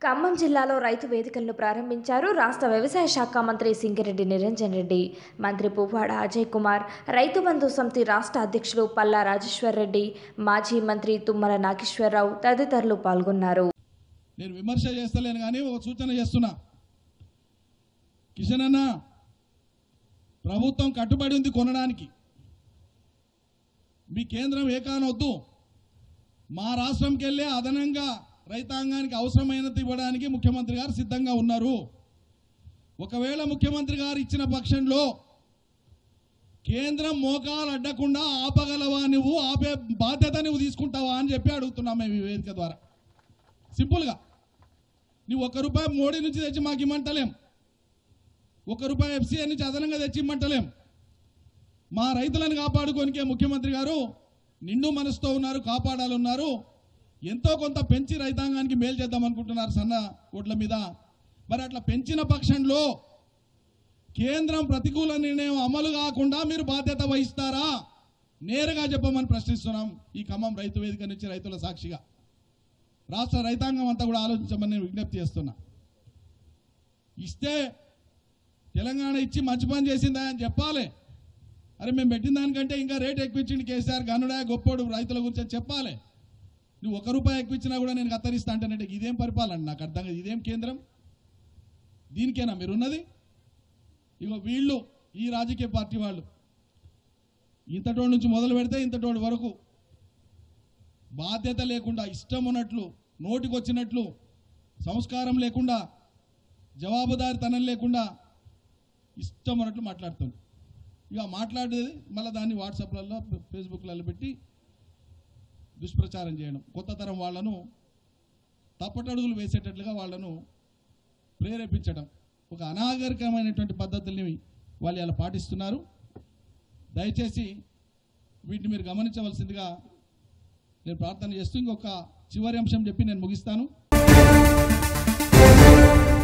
ఖమ్మం జిల్లాలో రైతు వేదికలను ప్రారంభించారు రాష్ట్ర వ్యవసాయ శాఖ మంత్రి సింగిరెడ్డి నిరంజన్ రెడ్డి మంత్రి పువ్వాడ అజయ్ కుమార్ రైతు బంధు సమితి రాష్ట్ర అధ్యక్షులు పల్లా రాజేశ్వర్ రెడ్డి మాజీ మంత్రి తుమ్మల నాగేశ్వరరావు తదితరులు పాల్గొన్నారు నేను విమర్శ చేస్తలేను కానీ ఒక సూచన చేస్తున్నా కిషన్ అన్న ప్రభుత్వం కట్టుబడి ఉంది కొనడానికి మీ కేంద్రం ఏ కానొద్దు మా రాష్ట్రంకి వెళ్ళే అదనంగా రైతాంగానికి అవసరమైనది ఇవ్వడానికి ముఖ్యమంత్రి గారు సిద్ధంగా ఉన్నారు ఒకవేళ ముఖ్యమంత్రి గారు ఇచ్చిన పక్షంలో కేంద్రం మోకాలు అడ్డకుండా ఆపగలవా నువ్వు ఆపే బాధ్యత నువ్వు తీసుకుంటావా అని చెప్పి అడుగుతున్నాం మేము ఈ వేదిక ద్వారా సింపుల్గా నువ్వు ఒక్క రూపాయి మోడీ నుంచి తెచ్చి మాకు ఇమ్మంటలేం ఒక్క రూపాయి ఎఫ్సీఐ నుంచి అదనంగా తెచ్చి ఇమ్మంటలేం మా రైతులను కాపాడుకోనికే ముఖ్యమంత్రి గారు నిండు మనసుతో ఉన్నారు కాపాడాలన్నారు ఎంతో కొంత పెంచి రైతాంగానికి మేలు చేద్దాం అనుకుంటున్నారు సన్న ఓట్ల మీద మరి అట్లా పెంచిన పక్షంలో కేంద్రం ప్రతికూల నిర్ణయం అమలు కాకుండా మీరు బాధ్యత వహిస్తారా నేరుగా చెప్పమని ప్రశ్నిస్తున్నాం ఈ ఖమ్మం రైతు వేదిక నుంచి రైతుల సాక్షిగా రాష్ట్ర రైతాంగం అంతా కూడా ఆలోచించమని నేను విజ్ఞప్తి చేస్తున్నా ఇస్తే తెలంగాణ ఇచ్చి మంచి పని చేసిందా అని చెప్పాలి అరే మేము పెట్టిన దానికంటే ఇంకా రేట్ ఎక్కువ ఇచ్చిండు కేసీఆర్ గనుడా గొప్పోడు రైతుల గురించి అని చెప్పాలి నువ్వు ఒక రూపాయి ఎక్కువ ఇచ్చినా కూడా నేను కత్తరిస్తా అంటానంటే ఇదేం పరిపాలన నాకు అర్థం కాదు ఇదేం కేంద్రం దీనికేనా మీరున్నది ఇగో వీళ్ళు ఈ రాజకీయ పార్టీ వాళ్ళు ఇంతటోడి నుంచి మొదలు పెడితే ఇంతటోడి వరకు బాధ్యత లేకుండా ఇష్టం ఉన్నట్లు నోటికొచ్చినట్లు సంస్కారం లేకుండా జవాబుదారితనం లేకుండా ఇష్టం ఉన్నట్లు మాట్లాడుతుంది ఇక మాట్లాడేది మళ్ళీ దాన్ని వాట్సాప్లలో ఫేస్బుక్లలో పెట్టి దుష్ప్రచారం చేయడం కొత్త తరం వాళ్ళను తప్పటడుగులు వేసేటట్లుగా వాళ్ళను ప్రేరేపించడం ఒక అనాగరికమైనటువంటి పద్ధతుల్ని వాళ్ళు ఇలా పాటిస్తున్నారు దయచేసి వీటిని మీరు గమనించవలసిందిగా నేను ప్రార్థన చేస్తూ ఇంకొక చివరి అంశం చెప్పి నేను ముగిస్తాను